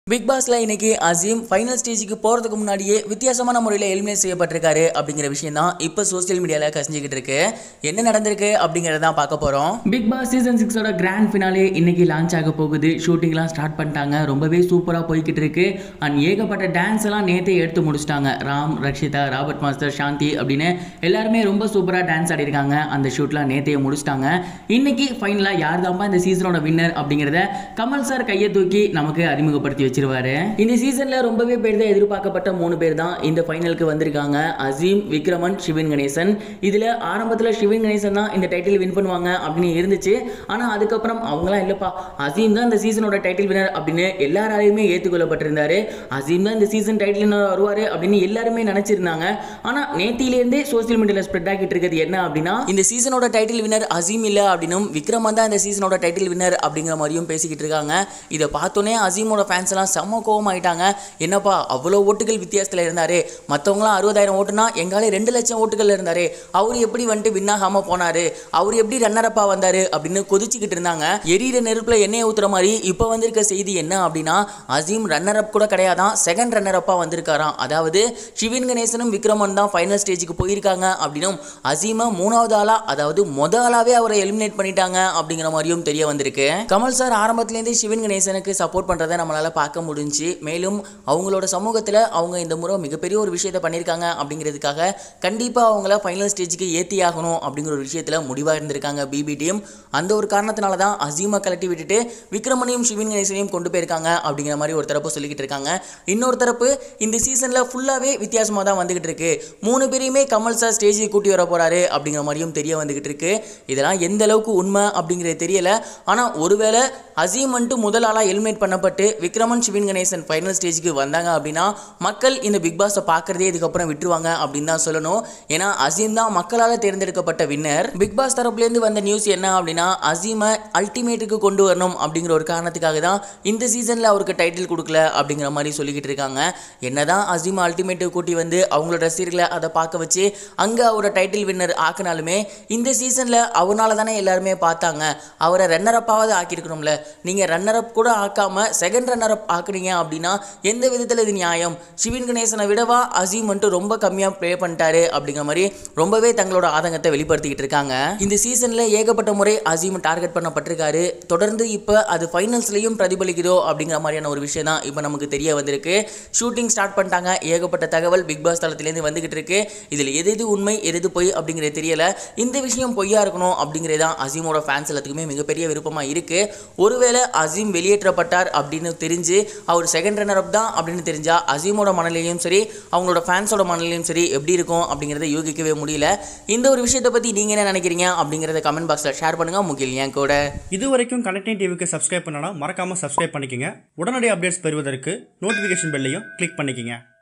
big பாஸ்ல இன்னைக்கு Azeem final ஸ்டேஜுக்கு போறதுக்கு முன்னாடியே வித்தியாசமான முறையில் எலிமினேட் செய்யப்பட்டிருக்காரு அப்படிங்கிற விஷயம் தான் இப்போ சோசியல் மீடியால கசிஞ்சுக்கிட்டு இருக்கு என்ன நடந்திருக்கு அப்படிங்கறத தான் பார்க்க போறோம் பிக் பாஸ் சீசன் சிக்ஸோட கிராண்ட் ஃபினாலே இன்னைக்கு லான்ச் ஆக போகுது ஷூட்டிங்லாம் ஸ்டார்ட் பண்ணிட்டாங்க ரொம்பவே சூப்பராக போய்கிட்டு இருக்கு அண்ட் ஏகப்பட்ட டான்ஸ் எல்லாம் நேத்தே எடுத்து முடிச்சிட்டாங்க ராம் ரக்ஷிதா ராபர்ட் மாஸ்டர் சாந்தி அப்படின்னு எல்லாருமே ரொம்ப சூப்பராக டான்ஸ் ஆடிருக்காங்க அந்த ஷூட்லாம் நேத்தையே முடிச்சிட்டாங்க இன்னைக்கு ஃபைனலாக யார் தான்ப்பா இந்த சீசனோட வின்னர் அப்படிங்கிறத கமல் சார் கையை தூக்கி நமக்கு அறிமுகப்படுத்தி வச்சிருவாரு இந்த சீசன்ல ரொம்பவே பேர் தான் எதிர்பார்க்கப்பட்ட மூணு பேர் தான் இந்த ஃபைனலுக்கு வந்திருக்காங்க அசீம் விக்ரமன் சிவன் கணேசன் இதுல ஆரம்பத்துல சிவன் கணேசன் தான் இந்த டைட்டில் வின் பண்ணுவாங்க அப்படின்னு இருந்துச்சு ஆனா அதுக்கப்புறம் அவங்களாம் இல்லப்பா அசீம் தான் இந்த சீசனோட டைட்டில் வினர் அப்படின்னு எல்லாராலையுமே ஏற்றுக்கொள்ளப்பட்டிருந்தாரு அசீம் தான் இந்த சீசன் டைட்டில் வருவாரு அப்படின்னு எல்லாருமே நினைச்சிருந்தாங்க ஆனா நேத்தியிலேருந்தே சோசியல் மீடியால ஸ்ப்ரெட் ஆகிட்டு இருக்கிறது என்ன அப்படின்னா இந்த சீசனோட டைட்டில் வினர் அசீம் இல்ல அப்படின்னும் விக்ரமன் தான் இந்த சீசனோட டைட்டில் வினர் அப்படிங்கிற மாதிரியும் பேசிக்கிட்டு இருக்காங்க இதை பார்த்தோன்னே அசீமோட ஃபேன்ஸ் எல்லாம் செம்ம கோவம் ஆயிட்டாங்க என்னப்பா அவ்வளோ ஓட்டுகள் வித்தியாசத்தில் இருந்தாரு மற்றவங்களாம் அறுபதாயிரம் ஓட்டுனா எங்காலே ரெண்டு லட்சம் ஓட்டுகள் இருந்தாரு அவர் எப்படி வந்துட்டு win ஆகாம போனாரு அவர் எப்படி ரன்னரப்பா வந்தாரு அப்படின்னு கொதிச்சுக்கிட்டு இருந்தாங்க எரியிற நெருப்புல எண்ணெயை ஊத்துற மாதிரி இப்போ வந்திருக்க செய்தி என்ன அப்படின்னா அசீம் ரன்னர் அப் கூட கிடையாதான் செகண்ட் ரன்னர் அப்பா வந்திருக்காராம் அதாவது சிவின் கணேசனும் விக்ரமன் தான் ஃபைனல் ஸ்டேஜுக்கு போயிருக்காங்க அப்படின்னும் அசீமை மூணாவது ஆளா அதாவது மொத ஆளாவே அவரை எலிமினேட் பண்ணிட்டாங்க அப்படிங்கிற மாதிரியும் தெரிய வந்திருக்கு கமல் சார் ஆரம்பத்துலேருந்தே சிவன் கணேசனுக்கு சப்போர்ட் பண்றதை நம்மளால பார்க்க முடிஞ்சு மேலும் அவங்களோட சமூகத்துல அவங்க இந்த முறை மிகப்பெரிய ஒரு விஷயத்தை பண்ணியிருக்காங்க அப்படிங்கிறதுக்காக கண்டிப்பா அவங்கள ஃபைனல் ஸ்டேஜுக்கு ஏத்தி ஆகணும் அப்படிங்கிற ஒரு விஷயத்துல முடிவா இருந்திருக்காங்க பிபி டீம் அந்த ஒரு காரணத்தினால தான் அசீமை கலட்டி விட்டுட்டு விக்ரமனையும் சிவன் கணேசனையும் கொண்டு போயிருக்காங்க அப்படிங்கிற மாதிரி ஒரு தரப்பு சொல்லிக்கிட்டு இருக்காங்க இன்னொரு தரப்பு இந்த சீசன்ல ஃபுல்லாவே வித்தியாசமா தான் வந்துகிட்டு இருக்கு மூணு பேரையுமே கமல் சார் ஸ்டேஜுக்கு கூட்டி வர போறாரு அப்படிங்கிற மாதிரியும் தெரிய வந்துகிட்டு இருக்கு இதெல்லாம் எந்த அளவுக்கு உண்மை அப்படிங்கிறது தெரியல ஆனா ஒருவேளை அசீம் வந்துட்டு முதல் ஆளா எலிமினேட் பண்ணப்பட்டு விக்ரமன் சிவன் கணேசன் ஃபைனல் ஸ்டேஜுக்கு வந்தாங்க அப்படின்னா மக்கள் இந்த பிக் பாஸை பார்க்கறதே இதுக்கப்புறம் விட்டுருவாங்க அப்படின்னு தான் சொல்லணும் ஏன்னா அசீம் தான் மக்களால் தேர்ந்தெடுக்கப்பட்ட வின்னர் பிக் பாஸ் தரப்புலேருந்து வந்த நியூஸ் என்ன அப்படின்னா அசீமை அல்டிமேட்டுக்கு கொண்டு வரணும் அப்படிங்கிற ஒரு காரணத்துக்காக தான் இந்த சீசனில் அவருக்கு டைட்டில் கொடுக்கல அப்படிங்கிற மாதிரி சொல்லிக்கிட்டு இருக்காங்க என்னதான் அசீம் அல்டிமேட்டுக்கு கூட்டி வந்து அவங்களோட ரசிகர்களை அதை பார்க்க வச்சு அங்கே அவரோட டைட்டில் வின்னர் ஆக்கினாலுமே இந்த சீசனில் அவனால தானே எல்லாருமே பார்த்தாங்க அவரை ரன்னர் அப்பாவது ஆக்கியிருக்கணும்ல நீங்கள் ரன்னர் அப் கூட ஆக்காம செகண்ட் ரன்னர் அப் ஆக்குனீங்க அப்படின்னா எந்த விதத்தில் இது நியாயம் சிவின் கணேசனை விடவா அசீம் வந்துட்டு ரொம்ப கம்மியாக ப்ளே பண்ணிட்டாரு அப்படிங்கிற மாதிரி ரொம்பவே தங்களோட ஆதங்கத்தை வெளிப்படுத்திக்கிட்டு இருக்காங்க இந்த சீசனில் ஏகப்பட்ட முறை அசீம் டார்கெட் பண்ணப்பட்டிருக்காரு தொடர்ந்து இப்போ அது ஃபைனல்ஸ்லையும் பிரதிபலிக்குதோ அப்படிங்கிற மாதிரியான ஒரு விஷயம் தான் இப்போ நமக்கு தெரிய வந்திருக்கு ஷூட்டிங் ஸ்டார்ட் பண்ணிட்டாங்க ஏகப்பட்ட தகவல் பிக் பாஸ் தளத்திலேருந்து வந்துகிட்டு இருக்கு இதில் எது எது உண்மை எது எது பொய் அப்படிங்கிறது தெரியல இந்த விஷயம் பொய்யா இருக்கணும் அப்படிங்கிறது தான் அசீமோட ஃபேன்ஸ் எல்லாத்துக்குமே மிகப்பெரிய விருப்பமாக இருக்கு ஒருவேளை அசீம் வெளியேற்றப்பட்டார் அப்படின்னு தெரிஞ்சு அவர் செகண்ட் ரன்னர் அப் தான் அப்படின்னு தெரிஞ்சா அசீமோட மனநிலையும் சரி அவங்களோட ஃபேன்ஸோட மனநிலையும் சரி எப்படி இருக்கும் அப்படிங்கிறத யூகிக்கவே முடியல இந்த ஒரு விஷயத்தை பற்றி நீங்கள் என்ன நினைக்கிறீங்க அப்படிங்கிறத கமெண்ட் பாக்ஸில் ஷேர் பண்ணுங்க முகில் என் கூட இது வரைக்கும் கனெக்டிங் டிவிக்கு சப்ஸ்கிரைப் பண்ணனா மறக்காமல் சப்ஸ்கிரைப் பண்ணிக்கங்க உடனடி அப்டேட்ஸ் பெறுவதற்கு நோட்டிஃபிகேஷன் பெல்லையும் கிளிக் பண்ணிக்கங்க